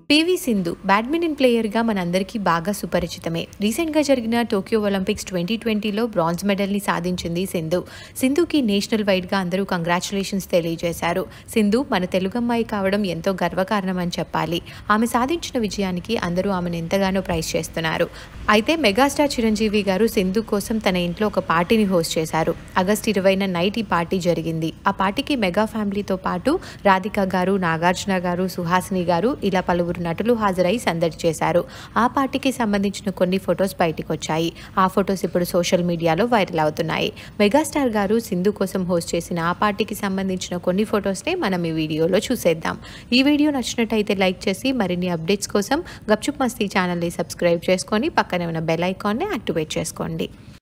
PV Sindhu badminton ప్లేయర్గా మనందరికీ బాగా సుపరిచితమే రీసెంట్గా జరిగిన టోక్యో ఒలింపిక్స్ ట్వంటీ ట్వంటీలో బ్రాంజ్ మెడల్ని సాధించింది సింధు సింధుకి నేషనల్ వైడ్గా అందరూ కంగ్రాచులేషన్స్ తెలియజేశారు సింధు మన తెలుగు అమ్మాయి కావడం ఎంతో గర్వకారణం అని చెప్పాలి ఆమె సాధించిన విజయానికి అందరూ ఆమెను ఎంతగానో ప్రైజ్ చేస్తున్నారు అయితే మెగాస్టార్ చిరంజీవి గారు సింధు కోసం తన ఇంట్లో ఒక పార్టీని హోస్ట్ చేశారు ఆగస్ట్ ఇరవైన నైట్ ఈ పార్టీ జరిగింది ఆ పార్టీకి మెగా ఫ్యామిలీతో పాటు రాధిక గారు నాగార్జున గారు సుహాసిని గారు ఇలా పలువురు నటులు హాజరై సందడి చేశారు ఆ పార్టీకి సంబంధించిన కొన్ని ఫొటోస్ బయటికి వచ్చాయి ఆ ఫొటోస్ ఇప్పుడు సోషల్ మీడియాలో వైరల్ అవుతున్నాయి మెగాస్టార్ గారు సింధు కోసం హోస్ట్ చేసిన ఆ పార్టీకి సంబంధించిన కొన్ని ఫొటోస్నే మనం ఈ వీడియోలో చూసేద్దాం ఈ వీడియో నచ్చినట్టయితే లైక్ చేసి మరిన్ని అప్డేట్స్ కోసం గప్చుప్ మస్తీ ఛానల్ని సబ్స్క్రైబ్ చేసుకొని పక్కనే ఉన్న బెల్ ఐకాన్ని యాక్టివేట్ చేసుకోండి